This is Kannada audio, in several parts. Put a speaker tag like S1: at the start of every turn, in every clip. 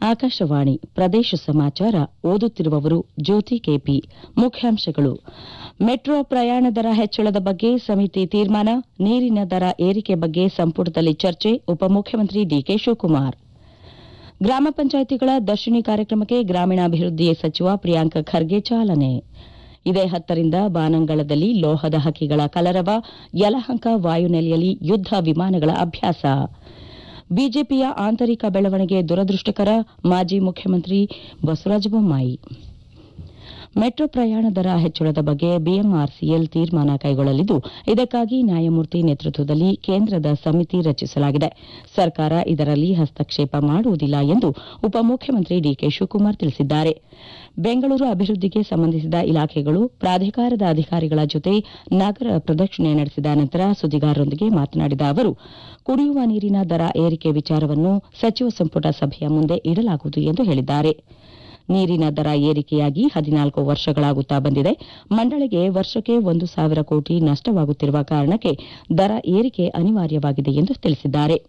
S1: ಆಕಾಶವಾಣಿ ಪ್ರದೇಶ ಸಮಾಚಾರ ಓದುತ್ತಿರುವವರು ಜ್ಯೋತಿ ಕೆಪಿ ಮುಖ್ಯಾಂಶಗಳು ಮೆಟ್ರೋ ಪ್ರಯಾಣ ದರ ಹೆಚ್ಚಳದ ಬಗ್ಗೆ ಸಮಿತಿ ತೀರ್ಮಾನ ನೀರಿನ ದರ ಏರಿಕೆ ಬಗ್ಗೆ ಸಂಪುಟದಲ್ಲಿ ಚರ್ಚೆ ಉಪಮುಖ್ಯಮಂತ್ರಿ ಡಿಕೆ ಶಿವಕುಮಾರ್ ಗ್ರಾಮ ಪಂಚಾಯಿತಿಗಳ ದರ್ಶಿನಿ ಕಾರ್ಯಕ್ರಮಕ್ಕೆ ಗ್ರಾಮೀಣಾಭಿವೃದ್ಧಿ ಸಚಿವ ಪ್ರಿಯಾಂಕ ಖರ್ಗೆ ಚಾಲನೆ ಇದೇ ಹತ್ತರಿಂದ ಬಾನಂಗಳದಲ್ಲಿ ಲೋಹದ ಹಕ್ಕಿಗಳ ಕಲರವ ಯಲಹಂಕ ವಾಯುನೆಲೆಯಲ್ಲಿ ಯುದ್ದ ವಿಮಾನಗಳ ಅಭ್ಯಾಸ ಬಿಜೆಪಿಯ ಆಂತರಿಕ ಬೆಳವಣಿಗೆ ದುರದೃಷ್ಟಕರ ಮಾಜಿ ಮುಖ್ಯಮಂತ್ರಿ ಬಸವರಾಜ ಬೊಮ್ಮಾಯಿ ಮೆಟ್ರೋ ಪ್ರಯಾಣ ದರ ಹೆಚ್ಚಳದ ಬಗ್ಗೆ ಬಿಎಂಆರ್ಸಿಎಲ್ ತೀರ್ಮಾನ ಕೈಗೊಳ್ಳಲಿದ್ದು ಇದಕ್ಕಾಗಿ ನ್ಯಾಯಮೂರ್ತಿ ನೇತೃತ್ವದಲ್ಲಿ ಕೇಂದ್ರದ ಸಮಿತಿ ರಚಿಸಲಾಗಿದೆ ಸರ್ಕಾರ ಇದರಲ್ಲಿ ಹಸ್ತಕ್ಷೇಪ ಮಾಡುವುದಿಲ್ಲ ಎಂದು ಉಪಮುಖ್ಯಮಂತ್ರಿ ಡಿಕೆ ಶಿವಕುಮಾರ್ ತಿಳಿಸಿದ್ದಾರೆ ಬೆಂಗಳೂರು ಅಭಿವೃದ್ಧಿಗೆ ಸಂಬಂಧಿಸಿದ ಇಲಾಖೆಗಳು ಪ್ರಾಧಿಕಾರದ ಅಧಿಕಾರಿಗಳ ಜೊತೆ ನಗರ ಪ್ರದಕ್ಷಿಣೆ ನಡೆಸಿದ ನಂತರ ಸುದ್ದಿಗಾರರೊಂದಿಗೆ ಮಾತನಾಡಿದ ಅವರು ಕುಡಿಯುವ ನೀರಿನ ದರ ಏರಿಕೆ ವಿಚಾರವನ್ನು ಸಚಿವ ಸಂಪುಟ ಸಭೆಯ ಮುಂದೆ ಇಡಲಾಗುವುದು ಎಂದು ಹೇಳಿದ್ದಾರೆ ನೀರಿನ ದರ ಏರಿಕೆಯಾಗಿ ಹದಿನಾಲ್ಕು ವರ್ಷಗಳಾಗುತ್ತಾ ಬಂದಿದೆ ಮಂಡಳಿಗೆ ವರ್ಷಕ್ಕೆ ಒಂದು ಸಾವಿರ ಕೋಟಿ ನಷ್ಟವಾಗುತ್ತಿರುವ ಕಾರಣಕ್ಕೆ ದರ ಏರಿಕೆ ಅನಿವಾರ್ಯವಾಗಿದೆ ಎಂದು ತಿಳಿಸಿದ್ದಾರೆ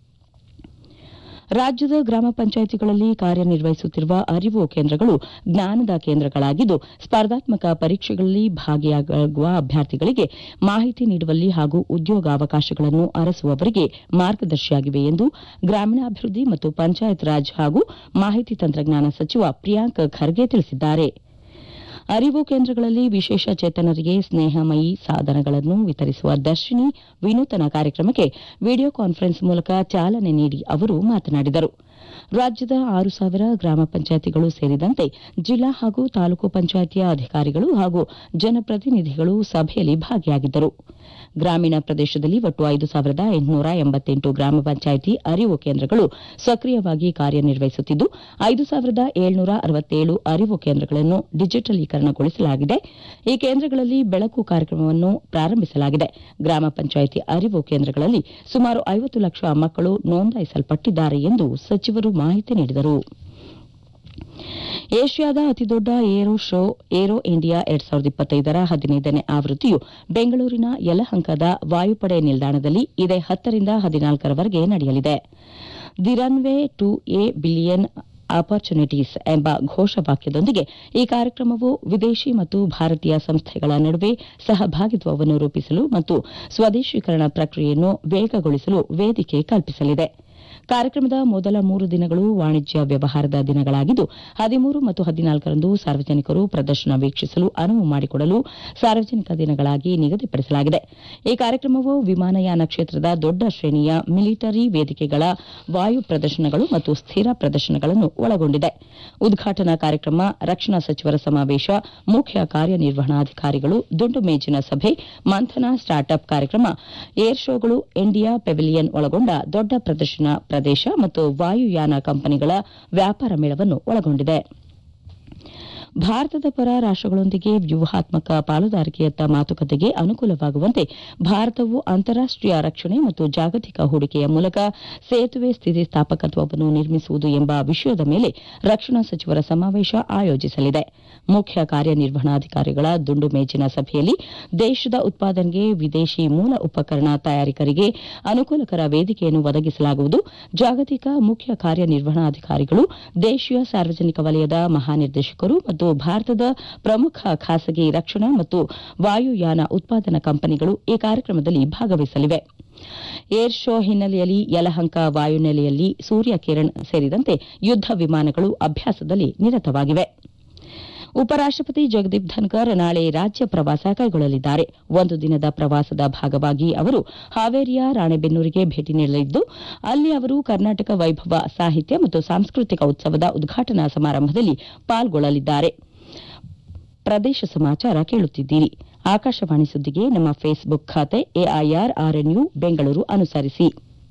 S1: ರಾಜ್ಯದ ಗ್ರಾಮ ಪಂಚಾಯಿತಿಗಳಲ್ಲಿ ಕಾರ್ಯನಿರ್ವಹಿಸುತ್ತಿರುವ ಅರಿವು ಕೇಂದ್ರಗಳು ಜ್ಞಾನದ ಕೇಂದ್ರಗಳಾಗಿದ್ದು ಸ್ಪರ್ಧಾತ್ಮಕ ಪರೀಕ್ಷೆಗಳಲ್ಲಿ ಭಾಗಿಯಾಗುವ ಅಭ್ಯರ್ಥಿಗಳಿಗೆ ಮಾಹಿತಿ ನೀಡುವಲ್ಲಿ ಹಾಗೂ ಉದ್ಯೋಗಾವಕಾಶಗಳನ್ನು ಅರಸುವವರಿಗೆ ಮಾರ್ಗದರ್ಶಿಯಾಗಿವೆ ಎಂದು ಗ್ರಾಮೀಣಾಭಿವೃದ್ಧಿ ಮತ್ತು ಪಂಚಾಯತ್ ರಾಜ್ ಹಾಗೂ ಮಾಹಿತಿ ತಂತ್ರಜ್ಞಾನ ಸಚಿವ ಪ್ರಿಯಾಂಕ್ ಖರ್ಗೆ ತಿಳಿಸಿದ್ದಾರೆ ಅರಿವು ಕೇಂದ್ರಗಳಲ್ಲಿ ವಿಶೇಷ ಚೇತನರಿಗೆ ಸ್ನೇಹಮಯಿ ಸಾಧನಗಳನ್ನು ವಿತರಿಸುವ ದರ್ಶಿನಿ ವಿನೂತನ ಕಾರ್ಯಕ್ರಮಕ್ಕೆ ವಿಡಿಯೋ ಕಾನ್ಫರೆನ್ಸ್ ಮೂಲಕ ಚಾಲನೆ ನೀಡಿ ಅವರು ಮಾತನಾಡಿದರು ರಾಜ್ಯದ ಆರು ಸಾವಿರ ಗ್ರಾಮ ಪಂಚಾಯಿತಿಗಳು ಸೇರಿದಂತೆ ಜಿಲ್ಲಾ ಹಾಗೂ ತಾಲೂಕು ಪಂಚಾಯಿತಿಯ ಅಧಿಕಾರಿಗಳು ಹಾಗೂ ಜನಪ್ರತಿನಿಧಿಗಳು ಸಭೆಯಲ್ಲಿ ಭಾಗಿಯಾಗಿದ್ದರು ಗ್ರಾಮೀಣ ಪ್ರದೇಶದಲ್ಲಿ ಒಟ್ಟು ಐದು ಸಾವಿರದ ಎಂಟುನೂರ ಎಂಬತ್ತೆಂಟು ಗ್ರಾಮ ಪಂಚಾಯಿತಿ ಅರಿವು ಕೇಂದ್ರಗಳು ಸಕ್ರಿಯವಾಗಿ ಕಾರ್ಯನಿರ್ವಹಿಸುತ್ತಿದ್ದು ಐದು ಸಾವಿರದ ಏಳ್ನೂರ ಅರವತ್ತೇಳು ಅರಿವು ಕೇಂದ್ರಗಳನ್ನು ಡಿಜಿಟಲೀಕರಣಗೊಳಿಸಲಾಗಿದೆ ಈ ಕೇಂದ್ರಗಳಲ್ಲಿ ಬೆಳಕು ಕಾರ್ಯಕ್ರಮವನ್ನು ಪ್ರಾರಂಭಿಸಲಾಗಿದೆ ಗ್ರಾಮ ಪಂಚಾಯಿತಿ ಅರಿವು ಕೇಂದ್ರಗಳಲ್ಲಿ ಸುಮಾರು ಐವತ್ತು ಲಕ್ಷ ಮಕ್ಕಳು ನೋಂದಾಯಿಸಲ್ಪಟ್ಟಿದ್ದಾರೆ ಎಂದು ಸಚಿವರು ಮಾಹಿತಿ ನೀಡಿದರು ಏಷ್ಯಾದ ಅತಿದೊಡ್ಡ ಏರೋ ಶೋ ಏರೋ ಇಂಡಿಯಾ ಎರಡ್ ಸಾವಿರದ ಇಪ್ಪತ್ತೈದರ ಹದಿನೈದನೇ ಆವೃತ್ತಿಯು ಬೆಂಗಳೂರಿನ ಯಲಹಂಕದ ವಾಯುಪಡೆ ನಿಲ್ದಾಣದಲ್ಲಿ ಇದೇ ಹತ್ತರಿಂದ ಹದಿನಾಲ್ಕರವರೆಗೆ ನಡೆಯಲಿದೆ the runway to a billion opportunities ಎಂಬ ಘೋಷವಾಕ್ಯದೊಂದಿಗೆ ಈ ಕಾರ್ಯಕ್ರಮವು ವಿದೇಶಿ ಮತ್ತು ಭಾರತೀಯ ಸಂಸ್ಥೆಗಳ ನಡುವೆ ಸಹಭಾಗಿತ್ವವನ್ನು ರೂಪಿಸಲು ಮತ್ತು ಸ್ವದೇಶೀಕರಣ ಪ್ರಕ್ರಿಯೆಯನ್ನು ವೇಗಗೊಳಿಸಲು ವೇದಿಕೆ ಕಲ್ಪಿಸಲಿದೆ ಕಾರ್ಯಕ್ರಮದ ಮೊದಲ ಮೂರು ದಿನಗಳು ವಾಣಿಜ್ಯ ವ್ಯವಹಾರದ ದಿನಗಳಾಗಿದ್ದು ಹದಿಮೂರು ಮತ್ತು ಹದಿನಾಲ್ಕರಂದು ಸಾರ್ವಜನಿಕರು ಪ್ರದರ್ಶನ ವೀಕ್ಷಿಸಲು ಅನುವು ಮಾಡಿಕೊಡಲು ಸಾರ್ವಜನಿಕ ದಿನಗಳಾಗಿ ನಿಗದಿಪಡಿಸಲಾಗಿದೆ ಈ ಕಾರ್ಯಕ್ರಮವು ವಿಮಾನಯಾನ ಕ್ಷೇತ್ರದ ದೊಡ್ಡ ಶ್ರೇಣಿಯ ಮಿಲಿಟರಿ ವೇದಿಕೆಗಳ ವಾಯು ಪ್ರದರ್ಶನಗಳು ಮತ್ತು ಸ್ಥಿರ ಪ್ರದರ್ಶನಗಳನ್ನು ಒಳಗೊಂಡಿದೆ ಉದ್ಘಾಟನಾ ಕಾರ್ಯಕ್ರಮ ರಕ್ಷಣಾ ಸಚಿವರ ಸಮಾವೇಶ ಮುಖ್ಯ ಕಾರ್ಯನಿರ್ವಹಣಾಧಿಕಾರಿಗಳು ದುಂಡು ಮೇಜಿನ ಸಭೆ ಮಂಥನ ಸ್ಟಾರ್ಟ್ಅಪ್ ಕಾರ್ಯಕ್ರಮ ಏರ್ ಶೋಗಳು ಇಂಡಿಯಾ ಪೆವಿಲಿಯನ್ ಒಳಗೊಂಡ ದೊಡ್ಡ ಪ್ರದರ್ಶನ ಪ್ರದೇಶ ಮತ್ತು ವಾಯುಯಾನ ಕಂಪನಿಗಳ ವ್ಯಾಪಾರ ಮೇಳವನ್ನು ಒಳಗೊಂಡಿದೆ ಭಾರತದ ಪರ ರಾಷ್ಟಗಳೊಂದಿಗೆ ವ್ಯೂಹಾತ್ಮಕ ಪಾಲುದಾರಿಕೆಯತ್ತ ಮಾತುಕತೆಗೆ ಅನುಕೂಲವಾಗುವಂತೆ ಭಾರತವು ಅಂತಾರಾಷ್ಟೀಯ ರಕ್ಷಣೆ ಮತ್ತು ಜಾಗತಿಕ ಹೂಡಿಕೆಯ ಮೂಲಕ ಸೇತುವೆ ಸ್ಥಿತಿಸ್ಥಾಪಕತ್ವವನ್ನು ನಿರ್ಮಿಸುವುದು ಎಂಬ ವಿಷಯದ ಮೇಲೆ ರಕ್ಷಣಾ ಸಚಿವರ ಸಮಾವೇಶ ಆಯೋಜಿಸಲಿದೆ ಮುಖ್ಯ ಕಾರ್ಯನಿರ್ವಹಣಾಧಿಕಾರಿಗಳ ದುಂಡು ಮೇಜಿನ ಸಭೆಯಲ್ಲಿ ದೇಶದ ಉತ್ಪಾದನೆಗೆ ವಿದೇಶಿ ಮೂಲ ಉಪಕರಣ ತಯಾರಿಕರಿಗೆ ಅನುಕೂಲಕರ ವೇದಿಕೆಯನ್ನು ಒದಗಿಸಲಾಗುವುದು ಜಾಗತಿಕ ಮುಖ್ಯ ಕಾರ್ಯನಿರ್ವಹಣಾಧಿಕಾರಿಗಳು ದೇಶೀಯ ಸಾರ್ವಜನಿಕ ವಲಯದ ಮಹಾನಿರ್ದೇಶಕರು ಮತ್ತು ಭಾರತದ ಪ್ರಮುಖ ಖಾಸಗಿ ರಕ್ಷಣಾ ಮತ್ತು ವಾಯುಯಾನ ಉತ್ಪಾದನಾ ಕಂಪನಿಗಳು ಈ ಕಾರ್ಯಕ್ರಮದಲ್ಲಿ ಭಾಗವಹಿಸಲಿವೆ ಏರ್ ಶೋ ಹಿನ್ನೆಲೆಯಲ್ಲಿ ಯಲಹಂಕ ವಾಯುನೆಲೆಯಲ್ಲಿ ಸೂರ್ಯ ಕಿರಣ್ ಸೇರಿದಂತೆ ಯುದ್ದ ವಿಮಾನಗಳು ಅಭ್ಯಾಸದಲ್ಲಿ ನಿರತವಾಗಿವೆ ಉಪರಾಷ್ಟಪತಿ ಜಗದೀಪ್ ಧನ್ಕರ್ ನಾಳೆ ರಾಜ್ಯ ಪ್ರವಾಸ ಕೈಗೊಳ್ಳಲಿದ್ದಾರೆ ಒಂದು ದಿನದ ಪ್ರವಾಸದ ಭಾಗವಾಗಿ ಅವರು ಹಾವೇರಿಯ ರಾಣೆಬೆನ್ನೂರಿಗೆ ಭೇಟಿ ನೀಡಲಿದ್ದು ಅಲ್ಲಿ ಅವರು ಕರ್ನಾಟಕ ವೈಭವ ಸಾಹಿತ್ಯ ಮತ್ತು ಸಾಂಸ್ಕೃತಿಕ ಉತ್ಸವದ ಉದ್ಘಾಟನಾ ಸಮಾರಂಭದಲ್ಲಿ ಪಾಲ್ಗೊಳ್ಳಲಿದ್ದಾರೆ ಪ್ರದೇಶ ಸಮಾಚಾರ ಕೇಳುತ್ತಿದ್ದೀರಿ ಆಕಾಶವಾಣಿ ಸುದ್ದಿಗೆ ನಮ್ಮ ಫೇಸ್ಬುಕ್ ಖಾತೆ ಎಐಆರ್ ಆರ್ಎನ್ಯು ಬೆಂಗಳೂರು ಅನುಸರಿಸಿ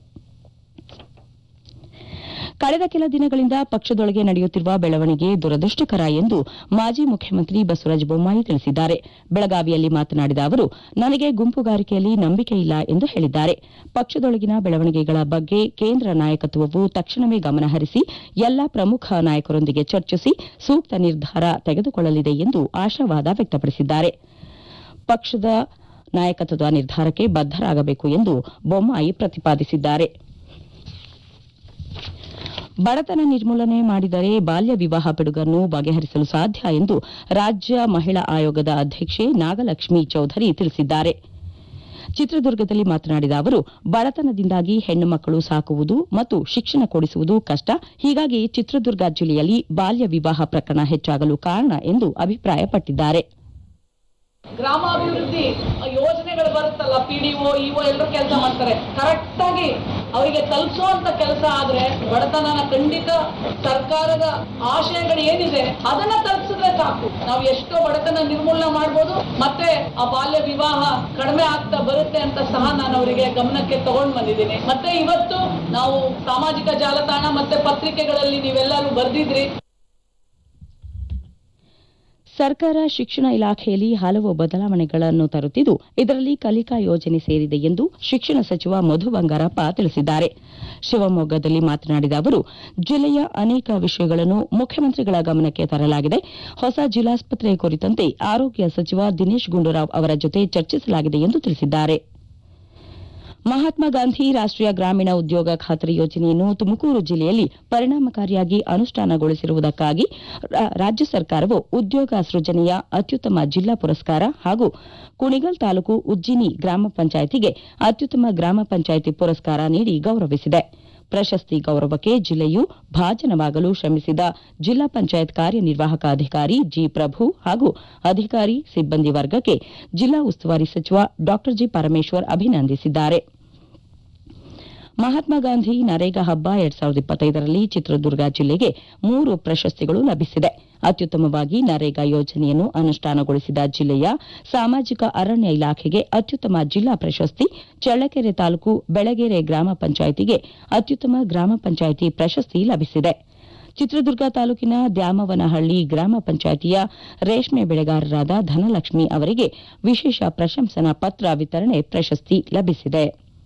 S1: ಕಳೆದ ಕೆಲ ದಿನಗಳಿಂದ ಪಕ್ಷದೊಳಗೆ ನಡೆಯುತ್ತಿರುವ ಬೆಳವಣಿಗೆ ದುರದೃಷ್ಟಕರ ಎಂದು ಮಾಜಿ ಮುಖ್ಯಮಂತ್ರಿ ಬಸವರಾಜ ಬೊಮ್ಮಾಯಿ ತಿಳಿಸಿದ್ದಾರೆ ಬೆಳಗಾವಿಯಲ್ಲಿ ಮಾತನಾಡಿದ ಅವರು ನನಗೆ ಗುಂಪುಗಾರಿಕೆಯಲ್ಲಿ ನಂಬಿಕೆ ಇಲ್ಲ ಎಂದು ಹೇಳಿದ್ದಾರೆ ಪಕ್ಷದೊಳಗಿನ ಬೆಳವಣಿಗೆಗಳ ಬಗ್ಗೆ ಕೇಂದ್ರ ನಾಯಕತ್ವವು ತಕ್ಷಣವೇ ಗಮನಹರಿಸಿ ಎಲ್ಲಾ ಪ್ರಮುಖ ನಾಯಕರೊಂದಿಗೆ ಚರ್ಚಿಸಿ ಸೂಕ್ತ ನಿರ್ಧಾರ ತೆಗೆದುಕೊಳ್ಳಲಿದೆ ಎಂದು ಆಶಾವಾದ ವ್ಯಕ್ತಪಡಿಸಿದ್ದಾರೆ ಪಕ್ಷದ ನಾಯಕತ್ವದ ನಿರ್ಧಾರಕ್ಕೆ ಬದ್ದರಾಗಬೇಕು ಎಂದು ಬೊಮ್ಮಾಯಿ ಪ್ರತಿಪಾದಿಸಿದ್ದಾರೆ ಬಡತನ ನಿರ್ಮೂಲನೆ ಮಾಡಿದರೆ ಬಾಲ್ಯ ವಿವಾಹ ಪಿಡುಗನ್ನು ಬಗೆಹರಿಸಲು ಸಾಧ್ಯ ಎಂದು ರಾಜ್ಯ ಮಹಿಳಾ ಆಯೋಗದ ಅಧ್ಯಕ್ಷೆ ನಾಗಲಕ್ಷ್ಮಿ ಚೌಧರಿ ತಿಳಿಸಿದ್ದಾರೆ ಚಿತ್ರದುರ್ಗದಲ್ಲಿ ಮಾತನಾಡಿದ ಅವರು ಬಡತನದಿಂದಾಗಿ ಹೆಣ್ಣು ಮಕ್ಕಳು ಸಾಕುವುದು ಮತ್ತು ಶಿಕ್ಷಣ ಕೊಡಿಸುವುದು ಕಷ್ಟ ಹೀಗಾಗಿ ಚಿತ್ರದುರ್ಗ ಜಿಲ್ಲೆಯಲ್ಲಿ ಬಾಲ್ಯ ವಿವಾಹ ಪ್ರಕರಣ ಹೆಚ್ಚಾಗಲು ಕಾರಣ ಎಂದು ಅಭಿಪ್ರಾಯಪಟ್ಟಿದ್ದಾರೆ
S2: ಗ್ರಾಮಾಭಿವೃದ್ಧಿ ಯೋಜನೆಗಳು ಬರುತ್ತಲ್ಲ ಪಿ ಡಿ ಒ ಇಒ ಎಲ್ಲರೂ ಕೆಲಸ ಮಾಡ್ತಾರೆ ಕರೆಕ್ಟ್ ಆಗಿ ಅವರಿಗೆ ತಲುಪಿಸುವಂತ ಕೆಲಸ ಆದ್ರೆ ಬಡತನನ ಖಂಡಿತ ಸರ್ಕಾರದ ಆಶಯಗಳು ಏನಿದೆ ಅದನ್ನ ತಲುಪಿಸಿದ್ರೆ ಸಾಕು ನಾವು ಎಷ್ಟೋ ಬಡತನ ನಿರ್ಮೂಲನೆ ಮಾಡ್ಬೋದು ಮತ್ತೆ ಆ ಬಾಲ್ಯ ವಿವಾಹ ಕಡಿಮೆ ಆಗ್ತಾ ಬರುತ್ತೆ ಅಂತ ಸಹ ನಾನು ಅವರಿಗೆ ಗಮನಕ್ಕೆ ತಗೊಂಡ್ ಬಂದಿದ್ದೀನಿ ಮತ್ತೆ ಇವತ್ತು ನಾವು ಸಾಮಾಜಿಕ ಜಾಲತಾಣ ಮತ್ತೆ ಪತ್ರಿಕೆಗಳಲ್ಲಿ ನೀವೆಲ್ಲರೂ ಬರ್ದಿದ್ರಿ
S1: ಸರ್ಕಾರ ಶಿಕ್ಷಣ ಇಲಾಖೆಯಲ್ಲಿ ಹಲವು ಬದಲಾವಣೆಗಳನ್ನು ತರುತ್ತಿದ್ದು ಇದರಲ್ಲಿ ಕಲಿಕಾ ಯೋಜನೆ ಸೇರಿದೆ ಎಂದು ಶಿಕ್ಷಣ ಸಚಿವ ಮಧು ಬಂಗಾರಪ್ಪ ತಿಳಿಸಿದ್ದಾರೆ ಶಿವಮೊಗ್ಗದಲ್ಲಿ ಮಾತನಾಡಿದ ಅವರು ಜಿಲ್ಲೆಯ ಅನೇಕ ವಿಷಯಗಳನ್ನು ಮುಖ್ಯಮಂತ್ರಿಗಳ ಗಮನಕ್ಕೆ ತರಲಾಗಿದೆ ಹೊಸ ಜಿಲ್ಲಾಸ್ಪತ್ರೆ ಕುರಿತಂತೆ ಆರೋಗ್ಯ ಸಚಿವ ದಿನೇಶ್ ಗುಂಡೂರಾವ್ ಅವರ ಜೊತೆ ಚರ್ಚಿಸಲಾಗಿದೆ ಎಂದು ತಿಳಿಸಿದ್ದಾರೆ ಮಹಾತ್ಮ ಗಾಂಧಿ ರಾಷ್ಟೀಯ ಗ್ರಾಮೀಣ ಉದ್ಯೋಗ ಖಾತರಿ ಯೋಜನೆಯನ್ನು ತುಮಕೂರು ಜಿಲ್ಲೆಯಲ್ಲಿ ಪರಿಣಾಮಕಾರಿಯಾಗಿ ಅನುಷ್ಠಾನಗೊಳಿಸಿರುವುದಕ್ಕಾಗಿ ರಾ- ರಾಜ್ಯ ಸರ್ಕಾರವು ಉದ್ಯೋಗ ಸೃಜನೆಯ ಅತ್ಯುತ್ತಮ ಜಿಲ್ಲಾ ಪುರಸ್ಕಾರ ಹಾಗೂ ಕುಣಿಗಲ್ ತಾಲೂಕು ಉಜ್ಜಿನಿ ಗ್ರಾಮ ಪಂಚಾಯಿತಿಗೆ ಅತ್ಯುತ್ತಮ ಗ್ರಾಮ ಪಂಚಾಯಿತಿ ಪುರಸ್ಕಾರ ನೀಡಿ ಗೌರವಿಸಿದೆ ಪ್ರಶಸ್ತಿ ಗೌರವಕ್ಕೆ ಜಿಲ್ಲೆಯು ಭಾಜನವಾಗಲು ಶ್ರಮಿಸಿದ ಜಿಲ್ಲಾ ಪಂಚಾಯತ್ ಕಾರ್ಯನಿರ್ವಾಹಕ ಅಧಿಕಾರಿ ಜಿ ಪ್ರಭು ಹಾಗೂ ಅಧಿಕಾರಿ ಸಿಬ್ಬಂದಿ ವರ್ಗಕ್ಕೆ ಜಿಲ್ಲಾ ಉಸ್ತುವಾರಿ ಸಚಿವ ಡಾ ಜಿ ಪರಮೇಶ್ವರ್ ಅಭಿನಂದಿಸಿದ್ದಾರೆ ಮಹಾತ್ಮ ಗಾಂಧಿ ನರೇಗಾ ಹಬ್ಬ ಎರಡ್ ಸಾವಿರದ ಇಪ್ಪತ್ತೈದರಲ್ಲಿ ಚಿತ್ರದುರ್ಗ ಜಿಲ್ಲೆಗೆ ಮೂರು ಪ್ರಶಸ್ತಿಗಳು ಲಭಿಸಿದೆ ಅತ್ಯುತ್ತಮವಾಗಿ ನರೇಗಾ ಯೋಜನೆಯನ್ನು ಅನುಷ್ಠಾನಗೊಳಿಸಿದ ಜಿಲ್ಲೆಯ ಸಾಮಾಜಿಕ ಅರಣ್ಯ ಇಲಾಖೆಗೆ ಅತ್ಯುತ್ತಮ ಜಿಲ್ಲಾ ಪ್ರಶಸ್ತಿ ಚಳ್ಳಕೆರೆ ತಾಲೂಕು ಬೆಳಗೆರೆ ಗ್ರಾಮ ಪಂಚಾಯಿತಿಗೆ ಅತ್ಯುತ್ತಮ ಗ್ರಾಮ ಪಂಚಾಯಿತಿ ಪ್ರಶಸ್ತಿ ಲಭಿಸಿದೆ ಚಿತ್ರದುರ್ಗ ತಾಲೂಕಿನ ದ್ಯಾಮವನಹಳ್ಳಿ ಗ್ರಾಮ ಪಂಚಾಯಿತಿಯ ರೇಷ್ಮೆ ಬೆಳೆಗಾರರಾದ ಧನಲಕ್ಷ್ಮಿ ಅವರಿಗೆ ವಿಶೇಷ ಪ್ರಶಂಸನಾ ಪತ್ರ ವಿತರಣೆ ಪ್ರಶಸ್ತಿ ಲಭಿಸಿದೆ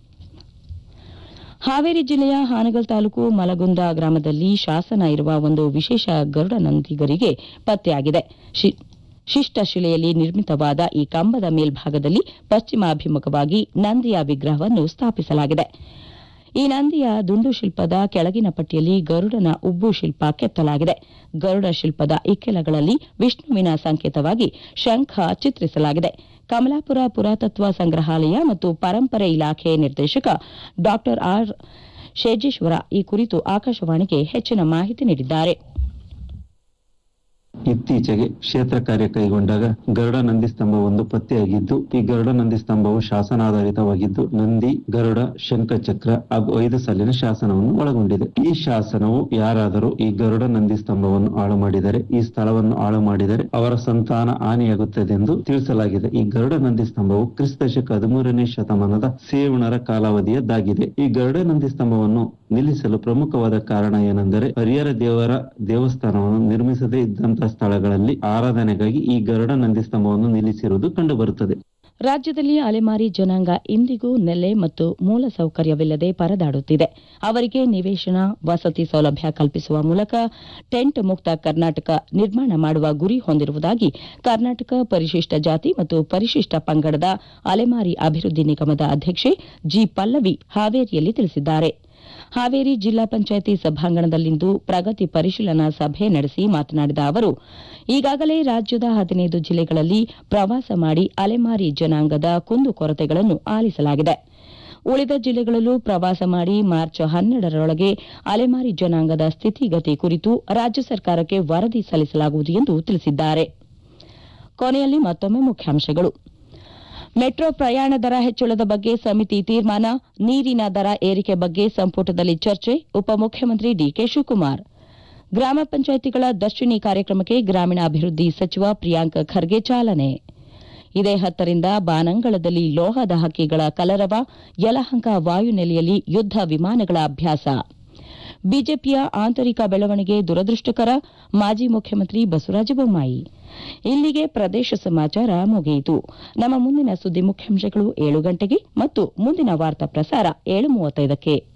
S1: ಹಾವೇರಿ ಜಿಲ್ಲೆಯ ಹಾನಗಲ್ ತಾಲೂಕು ಮಲಗುಂದ ಗ್ರಾಮದಲ್ಲಿ ಶಾಸನ ಇರುವ ಒಂದು ವಿಶೇಷ ಗರುಡ ನಂದಿಗರಿಗೆ ಪತ್ತೆಯಾಗಿದೆ ಶಿ- ಶಿಷ್ಟ ಶಿಲೆಯಲ್ಲಿ ನಿರ್ಮಿತವಾದ ಈ ಕಂಬದ ಮೇಲ್ಭಾಗದಲ್ಲಿ ಪಶ್ಚಿಮಾಭಿಮುಖವಾಗಿ ನಂದಿಯ ವಿಗ್ರಹವನ್ನು ಸ್ಥಾಪಿಸಲಾಗಿದೆ ಈ ನಂದಿಯ ದುಂಡು ಶಿಲ್ಪದ ಕೆಳಗಿನ ಪಟ್ಟಿಯಲ್ಲಿ ಗರುಡನ ಉಬ್ಬು ಶಿಲ್ಪ ಕೆತ್ತಲಾಗಿದೆ ಗರುಡ ಶಿಲ್ಪದ ಇಕ್ಕೆಲಗಳಲ್ಲಿ ವಿಷ್ಣುವಿನ ಸಂಕೇತವಾಗಿ ಶಂಖ ಚಿತ್ರಿಸಲಾಗಿದೆ ಕಮಲಾಪುರ ಪುರಾತತ್ವ ಸಂಗ್ರಹಾಲಯ ಮತ್ತು ಪರಂಪರೆ ಇಲಾಖೆ ನಿರ್ದೇಶಕ ಡಾ ಆರ್ ಶೇಜೇಶ್ವರ ಈ ಕುರಿತು ಆಕಾಶವಾಣಿಗೆ ಹೆಚ್ಚಿನ ಮಾಹಿತಿ ನೀಡಿದ್ದಾರೆ
S3: ಇತ್ತೀಚೆಗೆ ಕ್ಷೇತ್ರ ಕಾರ್ಯ ಕೈಗೊಂಡಾಗ ಗರುಡ ನಂದಿ ಸ್ತಂಭವೊಂದು ಪತ್ತೆಯಾಗಿದ್ದು ಈ ಗರುಡ ನಂದಿ ಸ್ತಂಭವು ಶಾಸನಾಧಾರಿತವಾಗಿದ್ದು ನಂದಿ ಗರುಡ ಶಂಖಚಕ್ರ ಹಾಗೂ ಐದು ಸಾಲಿನ ಶಾಸನವನ್ನು ಒಳಗೊಂಡಿದೆ ಈ ಶಾಸನವು ಯಾರಾದರೂ ಈ ಗರುಡ ನಂದಿ ಸ್ತಂಭವನ್ನು ಹಾಳು ಮಾಡಿದರೆ ಈ ಸ್ಥಳವನ್ನು ಹಾಳು ಮಾಡಿದರೆ ಅವರ ಸಂತಾನ ಹಾನಿಯಾಗುತ್ತದೆ ಎಂದು ತಿಳಿಸಲಾಗಿದೆ ಈ ಗರುಡ ನಂದಿ ಸ್ತಂಭವು ಕ್ರಿಸ್ತ ಶಕ ಹದಿಮೂರನೇ ಶತಮಾನದ ಸೇವಣರ ಕಾಲಾವಧಿಯದ್ದಾಗಿದೆ ಈ ಗರುಡ ನಂದಿ ಸ್ತಂಭವನ್ನು ನಿಲ್ಲಿಸಲು ಪ್ರಮುಖವಾದ ಕಾರಣ ಏನೆಂದರೆ ಹರಿಹರ ದೇವರ ದೇವಸ್ಥಾನವನ್ನು ನಿರ್ಮಿಸದೇ ಇದ್ದಂತಹ ಸ್ಥಳಗಳಲ್ಲಿ ಆರಾಧನೆಗಾಗಿ ಈ ಗರುಡ ನಂದಿ ಸ್ತಂಭವನ್ನು ನಿಲ್ಲಿಸಿರುವುದು ಕಂಡುಬರುತ್ತದೆ
S1: ರಾಜ್ಯದಲ್ಲಿ ಅಲೆಮಾರಿ ಜನಾಂಗ ಇಂದಿಗೂ ನೆಲೆ ಮತ್ತು ಮೂಲ ಸೌಕರ್ಯವಿಲ್ಲದೆ ಪರದಾಡುತ್ತಿದೆ ಅವರಿಗೆ ನಿವೇಶನ ವಸತಿ ಸೌಲಭ್ಯ ಕಲ್ಪಿಸುವ ಮೂಲಕ ಟೆಂಟ್ ಮುಕ್ತ ಕರ್ನಾಟಕ ನಿರ್ಮಾಣ ಮಾಡುವ ಗುರಿ ಹೊಂದಿರುವುದಾಗಿ ಕರ್ನಾಟಕ ಪರಿಶಿಷ್ಟ ಜಾತಿ ಮತ್ತು ಪರಿಶಿಷ್ಟ ಪಂಗಡದ ಅಲೆಮಾರಿ ಅಭಿವೃದ್ಧಿ ನಿಗಮದ ಅಧ್ಯಕ್ಷೆ ಜಿ ಪಲ್ಲವಿ ಹಾವೇರಿಯಲ್ಲಿ ತಿಳಿಸಿದ್ದಾರೆ ಹಾವೇರಿ ಜಿಲ್ಲಾ ಪಂಚಾಯಿತಿ ಸಭಾಂಗಣದಲ್ಲಿಂದು ಪ್ರಗತಿ ಪರಿಶೀಲನಾ ಸಭೆ ನಡೆಸಿ ಮಾತನಾಡಿದ ಅವರು ಈಗಾಗಲೇ ರಾಜ್ಯದ ಹದಿನೈದು ಜಿಲ್ಲೆಗಳಲ್ಲಿ ಪ್ರವಾಸ ಮಾಡಿ ಅಲೆಮಾರಿ ಜನಾಂಗದ ಕುಂದುಕೊರತೆಗಳನ್ನು ಆಲಿಸಲಾಗಿದೆ ಉಳಿದ ಜಿಲ್ಲೆಗಳಲ್ಲೂ ಪ್ರವಾಸ ಮಾಡಿ ಮಾರ್ಚ್ ಹನ್ನೆರಡರೊಳಗೆ ಅಲೆಮಾರಿ ಜನಾಂಗದ ಸ್ಥಿತಿಗತಿ ಕುರಿತು ರಾಜ್ಯ ಸರ್ಕಾರಕ್ಕೆ ವರದಿ ಸಲ್ಲಿಸಲಾಗುವುದು ಎಂದು ತಿಳಿಸಿದ್ದಾರೆ ಕೊನೆಯಲ್ಲಿ ಮತ್ತೊಮ್ಮೆ ಮುಖ್ಯಾಂಶಗಳು ಮೆಟ್ರೋ ಪ್ರಯಾಣ ದರ ಹೆಚ್ಚಳದ ಬಗ್ಗೆ ಸಮಿತಿ ತೀರ್ಮಾನ ನೀರಿನ ದರ ಏರಿಕೆ ಬಗ್ಗೆ ಸಂಪುಟದಲ್ಲಿ ಚರ್ಚೆ ಉಪಮುಖ್ಯಮಂತ್ರಿ ಡಿಕೆ ಶಿವಕುಮಾರ್ ಗ್ರಾಮ ಪಂಚಾಯಿತಿಗಳ ದರ್ಶಿನಿ ಕಾರ್ಯಕ್ರಮಕ್ಕೆ ಗ್ರಾಮೀಣಾಭಿವೃದ್ಧಿ ಸಚಿವ ಪ್ರಿಯಾಂಕ್ ಖರ್ಗೆ ಚಾಲನೆ ಇದೇ ಹತ್ತರಿಂದ ಬಾನಂಗಳದಲ್ಲಿ ಲೋಹದ ಹಕ್ಕಿಗಳ ಕಲರವ ಯಲಹಂಕ ವಾಯುನೆಲೆಯಲ್ಲಿ ಯುದ್ದ ವಿಮಾನಗಳ ಅಭ್ಯಾಸ ಬಿಜೆಪಿಯ ಆಂತರಿಕ ಬೆಳವಣಿಗೆ ದುರದೃಷ್ಟಕರ ಮಾಜಿ ಮುಖ್ಯಮಂತ್ರಿ ಬಸವರಾಜ ಬೊಮ್ಮಾಯಿ ಇಲ್ಲಿಗೆ ಪ್ರದೇಶ ಸಮಾಚಾರ ಮುಗಿಯಿತು ನಮ್ಮ ಮುಂದಿನ ಸುದ್ದಿ ಮುಖ್ಯಾಂಶಗಳು ಏಳು ಗಂಟೆಗೆ ಮತ್ತು ಮುಂದಿನ ವಾರ್ತಾ ಪ್ರಸಾರ ಏಳು ಮೂವತ್ತೈದಕ್ಕೆ